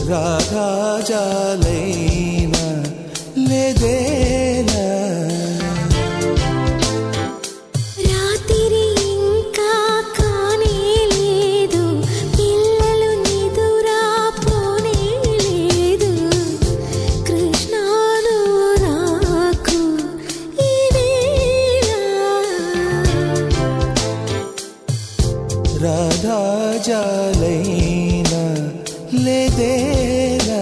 రాధాజాలైన లేదేలా రాత్రి ఇంకా కానే లేదు పిల్లలు నిదురా పోనే లేదు కృష్ణాను రాకు ఈ వేళ రాధాజాలైన లేదేలా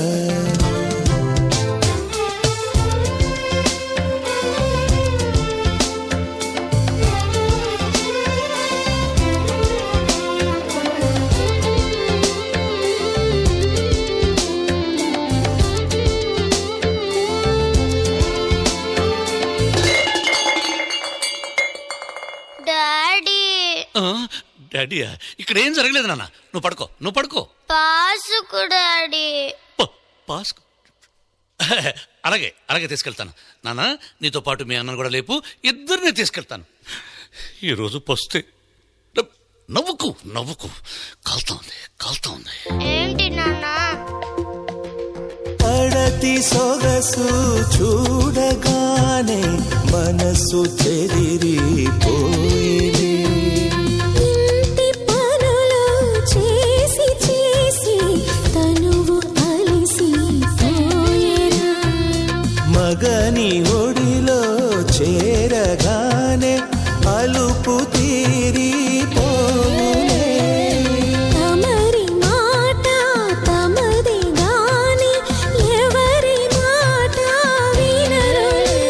డాడీ ఆ, డాడీయా ఇక్కడ ఏం జరగలేదు నాన్న నువ్వు పడుకో నువ్వు పడుకో పాసుకు డాడీ ప- పాస్ అలాగే అలాగే తీసుకెళ్తాను నాన్న నీతో పాటు మీ అన్నను కూడా లేపు ఇద్దరిని తీసుకెళ్తాను ఈరోజు పస్తే నవ్- నవ్వుకు నవ్వుకు కాలుతా ఉంది కాలుతా ఉంది ఏంటి నాన్న పడతి సొగసు చూడగానే మనసు చెదిరిపోయేది ఇంటి పనులు చేసి చేసి తనువు అలిసి పోయేనా మగని ఒడిలో చేరగానే అలుపు తీరిపోవునే తమరి మాట తమది గాని ఎవరి మాట వినరులే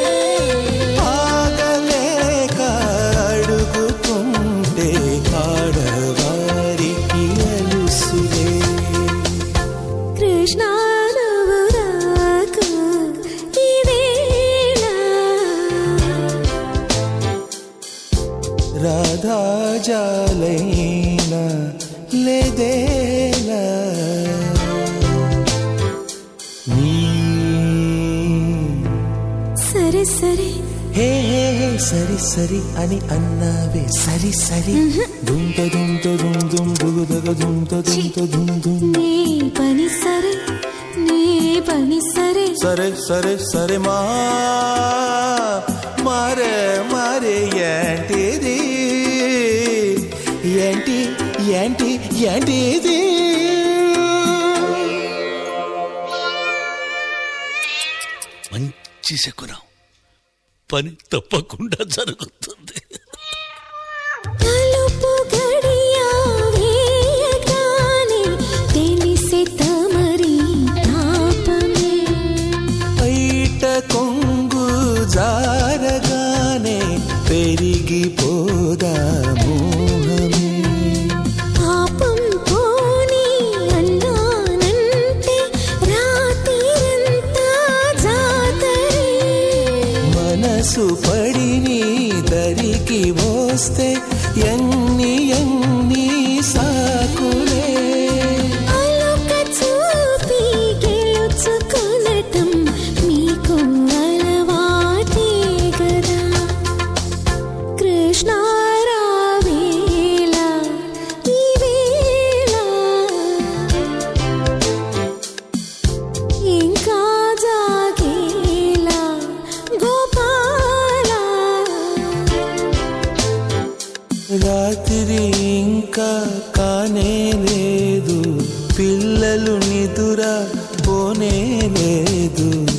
ఆగలేక అడుగుతుంటే ఆడవారికి అలుసులే కృష్ణ నువ్వు రాకు ఈ వేళ రాధాజాలైన లేదేలా నీ సరే సరే హే హే హే సరి సరి అని అన్నావే సరి సరి దుంత దుంత దుమ్ దుమ్ దుగుదగ దుంత దుంత దుమ్ దుమ్ నీ పని సరే నీ పని సరే సరే సరే సరే మా మారే మారే ఏంటిది ఏంటి ఏంటి ఏంటిది మంచి శకునం పని తప్పకుండా జరుగుతుంది తలుపు గడియ వేయగానే తెలిసే తమరి తాపమే బయట కొంగు జారగానే పెరిగిపోదా మోహమే పాపం పోని అన్నానంటే రాత్రిరంతా జాతరే మనసు పడి నీ దరికి వస్తే ఎన్ని ఎన్ని సాకులే అలొక చూపి గెలుచుకొనటం మీకు అలవాటే గదా కృష్ణ రావేళ ఈ వేళ ఇంకా జాగేలా గోపాల రాత్రి ఇంకా కానే లేదు పిల్లలు నిదుర పోనే లేదు